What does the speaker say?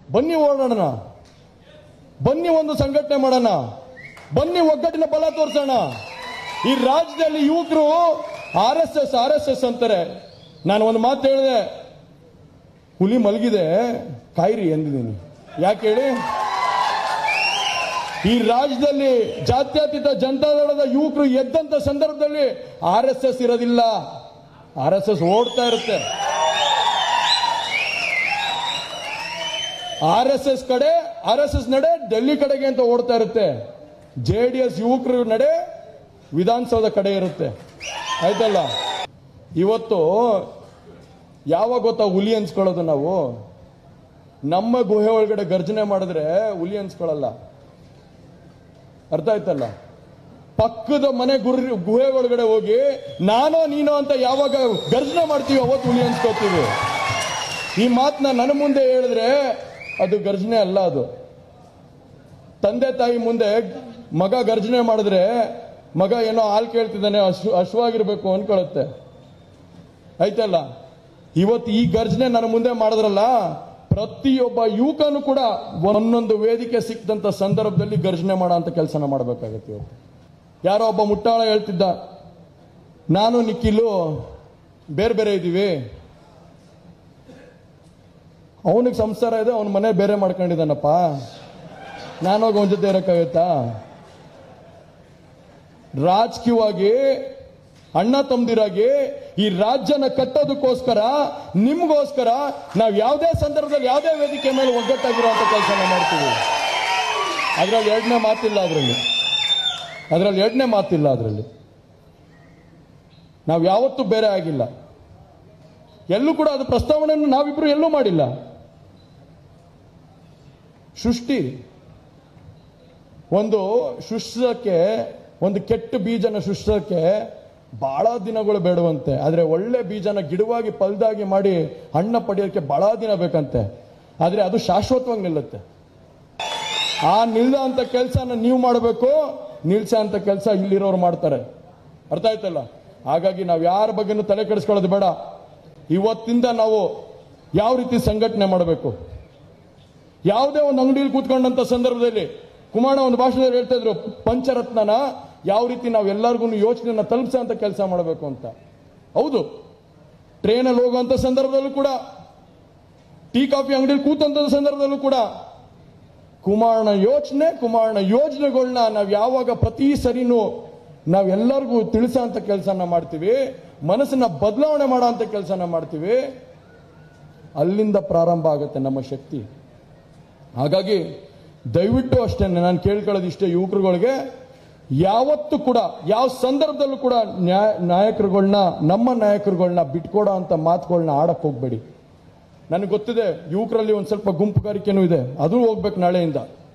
ಬನ್ನಿ ಓಡೋಣ ಬನ್ನಿ ಒಂದು ಸಂಘಟನೆ ಮಾಡೋಣ ಬನ್ನಿ ಒಗ್ಗಟ್ಟಿನ ಬಲ ತೋರಿಸೋಣ ಈ ರಾಜ್ಯದಲ್ಲಿ ಯುವಕರು R S S R S S ಅಂತಾರೆ ನಾನು ಒಂದು ಮಾತು ಹೇಳಿದೆ ಹುಲಿ ಮಲಗಿದೆ ಕಾಯಿರಿ ಎಂದಿದ್ದೀನಿ ಯಾಕೆ ಹೇಳಿ ಈ ರಾಜ್ಯದಲ್ಲಿ ಜಾತ್ಯತೀತ ಜನತಾದಳದ ಯುವಕರು ಎದ್ದಂತ ಸಂದರ್ಭದಲ್ಲಿ ಆರ್ ಎಸ್ ಎಸ್ ಇರೋದಿಲ್ಲ ಆರ್ ಎಸ್ ಎಸ್ ಓಡ್ತಾ ಇರುತ್ತೆ ಆರ್ ಎಸ್ ಎಸ್ ಕಡೆ ಆರ್ ಎಸ್ ಎಸ್ ನಡೆ ಡೆಲ್ಲಿ ಕಡೆಗೆ ಅಂತ ಓಡ್ತಾ ಇರುತ್ತೆ ಜೆ ಡಿ ಎಸ್ ಯುವಕರ ನಡೆ ವಿಧಾನಸೌಧ ಕಡೆ ಇರುತ್ತೆ ಆಯ್ತಲ್ಲ ಇವತ್ತು ಯಾವಾಗ ಗೊತ್ತಾ ಹುಲಿ ಅನ್ಸ್ಕೊಳ್ಳೋದು ನಾವು ನಮ್ಮ ಗುಹೆ ಒಳಗಡೆ ಗರ್ಜನೆ ಮಾಡಿದ್ರೆ ಹುಲಿ ಅನ್ಸ್ಕೊಳ್ಳಲ್ಲ ಅರ್ಥ ಆಯ್ತಲ್ಲ ಪಕ್ಕದ ಮನೆ ಗುರಿ ಗುಹೆ ಒಳಗಡೆ ಹೋಗಿ ನಾನೋ ನೀನೋ ಅಂತ ಯಾವಾಗ ಗರ್ಜನೆ ಮಾಡ್ತೀವಿ ಅವತ್ತು ಹುಲಿ ಅನ್ಸ್ಕೋತೀವಿ ಈ ಮಾತನ್ನ ನನ್ನ ಮುಂದೆ ಹೇಳಿದ್ರೆ ಅದು ಗರ್ಜನೆ ಅಲ್ಲ ಅದು ತಂದೆ ತಾಯಿ ಮುಂದೆ ಮಗ ಗರ್ಜನೆ ಮಾಡಿದ್ರೆ ಮಗ ಏನೋ ಹಾಲು ಕೇಳ್ತಿದ್ದಾನೆ ಅಶ್ವ ಅಶ್ವಾಗಿರ್ಬೇಕು ಅನ್ಕೊಳುತ್ತೆ ಆಯ್ತಲ್ಲ ಇವತ್ತು ಈ ಗರ್ಜನೆ ನನ್ನ ಮುಂದೆ ಮಾಡಿದ್ರಲ್ಲ ಪ್ರತಿಯೊಬ್ಬ ಯುವಕನು ಕೂಡ ಒಂದೊಂದು ವೇದಿಕೆ ಸಿಕ್ಕದಂತ ಸಂದರ್ಭದಲ್ಲಿ ಗರ್ಜನೆ ಮಾಡೋ ಅಂತ ಕೆಲಸನ ಮಾಡಬೇಕಾಗತ್ತೆ ಇವತ್ತು ಯಾರೋ ಒಬ್ಬ ಮುಟ್ಟಾಳ ಹೇಳ್ತಿದ್ದ ನಾನು ನಿಖಿಲು ಬೇರೆ ಬೇರೆ ಇದ್ದೀವಿ ಅವನಿಗೆ ಸಂಸಾರ ಇದೆ ಅವನ ಮನೆ ಬೇರೆ ಮಾಡ್ಕೊಂಡಿದ್ದಾನಪ್ಪ ನಾನೋಗಿ ಅವನ ಜೊತೆ ಇರೋಕ್ಕಾಗತ್ತಾ ರಾಜಕೀಯವಾಗಿ ಅಣ್ಣ ತಮ್ಮದಿರಾಗಿ ಈ ರಾಜ್ಯನ ಕಟ್ಟೋದಕ್ಕೋಸ್ಕರ ನಿಮ್ಗೋಸ್ಕರ ನಾವು ಯಾವುದೇ ಸಂದರ್ಭದಲ್ಲಿ ಯಾವುದೇ ವೇದಿಕೆ ಮೇಲೆ ಒಗ್ಗಟ್ಟಾಗಿರುವಂತ ಕೆಲಸನ ಮಾಡ್ತೀವಿ ಅದ್ರಲ್ಲಿ ಎರಡನೇ ಮಾತಿಲ್ಲ ಅದರಲ್ಲಿ ಅದರಲ್ಲಿ ಎರಡನೇ ಮಾತಿಲ್ಲ ಅದರಲ್ಲಿ ನಾವು ಯಾವತ್ತೂ ಬೇರೆ ಆಗಿಲ್ಲ ಎಲ್ಲೂ ಕೂಡ ಅದು ಪ್ರಸ್ತಾವನೆಯನ್ನು ನಾವಿಬ್ರು ಎಲ್ಲೂ ಮಾಡಿಲ್ಲ ಸೃಷ್ಟಿ ಒಂದು ಸೃಷ್ಟಕ್ಕೆ ಒಂದು ಕೆಟ್ಟ ಬೀಜನ ಸೃಷ್ಟಕ್ಕೆ ಬಹಳ ದಿನಗಳು ಬೇಡವಂತೆ ಆದ್ರೆ ಒಳ್ಳೆ ಬೀಜನ ಗಿಡವಾಗಿ ಪಲ್ದಾಗಿ ಮಾಡಿ ಹಣ್ಣ ಪಡೆಯೋಕ್ಕೆ ಬಹಳ ದಿನ ಬೇಕಂತೆ ಆದ್ರೆ ಅದು ಶಾಶ್ವತವಾಗಿ ನಿಲ್ಲುತ್ತೆ ಆ ನಿಲ್ದ ಅಂತ ಕೆಲಸನ ನೀವು ಮಾಡಬೇಕು ನಿಲ್ಸ ಅಂತ ಕೆಲಸ ಇಲ್ಲಿರೋರು ಮಾಡ್ತಾರೆ ಅರ್ಥ ಆಯ್ತಲ್ಲ ಹಾಗಾಗಿ ನಾವು ಯಾರ ಬಗ್ಗೆನೂ ತಲೆ ಕೆಡಿಸ್ಕೊಳ್ಳೋದು ಬೇಡ ಇವತ್ತಿಂದ ನಾವು ಯಾವ ರೀತಿ ಸಂಘಟನೆ ಮಾಡಬೇಕು ಯಾವುದೇ ಒಂದು ಅಂಗಡಿಯಲ್ಲಿ ಕೂತ್ಕೊಂಡಂತ ಸಂದರ್ಭದಲ್ಲಿ ಕುಮಾರ ಒಂದು ಭಾಷಣದಲ್ಲಿ ಹೇಳ್ತಾ ಇದ್ರು ಪಂಚರತ್ನನ ಯಾವ ರೀತಿ ನಾವು ಎಲ್ಲರಿಗೂ ಯೋಚನೆಯನ್ನ ತಲುಪಿಸೋ ಅಂತ ಕೆಲಸ ಮಾಡಬೇಕು ಅಂತ ಹೌದು ಟ್ರೈನಲ್ಲಿ ಹೋಗುವಂತ ಸಂದರ್ಭದಲ್ಲೂ ಕೂಡ ಟೀ ಕಾಫಿ ಅಂಗಡಿಯಲ್ಲಿ ಕೂತಂತ ಸಂದರ್ಭದಲ್ಲೂ ಕೂಡ ಕುಮಾರನ ಯೋಚನೆ ಕುಮಾರನ ಯೋಜನೆಗಳನ್ನ ನಾವು ಯಾವಾಗ ಪ್ರತಿ ಸರಿನೂ ನಾವೆಲ್ಲರಿಗೂ ತಿಳಿಸೋ ಅಂತ ಕೆಲಸನ ಮಾಡ್ತೀವಿ ಮನಸ್ಸನ್ನ ಬದಲಾವಣೆ ಮಾಡೋ ಅಂತ ಕೆಲಸನ ಮಾಡ್ತೀವಿ ಅಲ್ಲಿಂದ ಪ್ರಾರಂಭ ಆಗುತ್ತೆ ನಮ್ಮ ಶಕ್ತಿ ಹಾಗಾಗಿ ದಯವಿಟ್ಟು ಅಷ್ಟೇ ನಾನು ಕೇಳ್ಕೊಳ್ಳೋದು ಇಷ್ಟೇ ಯುವಕರುಗಳಿಗೆ ಯಾವತ್ತೂ ಕೂಡ ಯಾವ ಸಂದರ್ಭದಲ್ಲೂ ಕೂಡ ನ್ಯಾಯ ನಾಯಕರುಗಳನ್ನ ನಮ್ಮ ನಾಯಕರುಗಳನ್ನ ಬಿಟ್ಕೊಡೋ ಅಂತ ಮಾತುಗಳನ್ನ ಆಡಕ್ ಹೋಗ್ಬೇಡಿ ನನಗೆ ಗೊತ್ತಿದೆ ಯುವಕರಲ್ಲಿ ಒಂದು ಸ್ವಲ್ಪ ಗುಂಪುಗಾರಿಕೆನೂ ಇದೆ ಅದು ಹೋಗ್ಬೇಕು ನಾಳೆಯಿಂದ